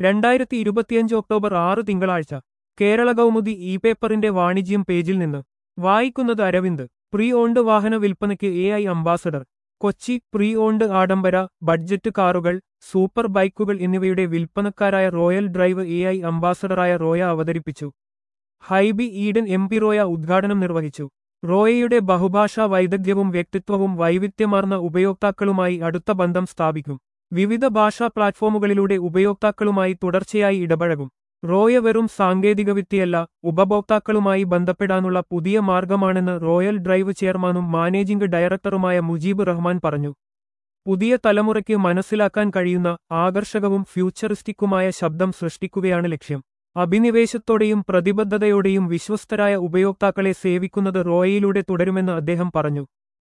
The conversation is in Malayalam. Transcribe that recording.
രണ്ടായിരത്തി ഇരുപത്തിയഞ്ച് ഒക്ടോബർ ആറ് തിങ്കളാഴ്ച കേരള കൗമുദി ഇ പേപ്പറിന്റെ വാണിജ്യം പേജിൽ നിന്ന് വായിക്കുന്നത് അരവിന്ദ് പ്രീ ഓൺഡ് വാഹന വിൽപ്പനയ്ക്ക് A I ambassador Kochi pre owned ആഡംബര ബഡ്ജറ്റ് കാറുകൾ സൂപ്പർ ബൈക്കുകൾ എന്നിവയുടെ വിൽപ്പനക്കാരായ റോയൽ ഡ്രൈവ് എ ഐ അംബാസഡറായ റോയ അവതരിപ്പിച്ചു Hibi Eden M P Roya ഉദ്ഘാടനം നിർവഹിച്ചു റോയയുടെ ബഹുഭാഷാ വൈദഗ്ധ്യവും വ്യക്തിത്വവും വൈവിധ്യമാർന്ന ഉപയോക്താക്കളുമായി അടുത്ത ബന്ധം സ്ഥാപിക്കും വിവിധ ഭാഷാ പ്ലാറ്റ്ഫോമുകളിലൂടെ ഉപയോക്താക്കളുമായി തുടർച്ചയായി ഇടപഴകും റോയ വെറും സാങ്കേതികവിദ്യയല്ല ഉപഭോക്താക്കളുമായി ബന്ധപ്പെടാനുള്ള പുതിയ മാർഗമാണെന്ന് റോയൽ ഡ്രൈവ് ചെയർമാനും മാനേജിംഗ് ഡയറക്ടറുമായ മുജീബ് റഹ്മാൻ പറഞ്ഞു പുതിയ തലമുറയ്ക്ക് മനസ്സിലാക്കാൻ കഴിയുന്ന ആകർഷകവും ഫ്യൂച്ചറിസ്റ്റിക്കുമായ ശബ്ദം സൃഷ്ടിക്കുകയാണ് ലക്ഷ്യം അഭിനിവേശത്തോടെയും പ്രതിബദ്ധതയോടെയും വിശ്വസ്തരായ ഉപയോക്താക്കളെ സേവിക്കുന്നത് റോയയിലൂടെ തുടരുമെന്ന് അദ്ദേഹം പറഞ്ഞു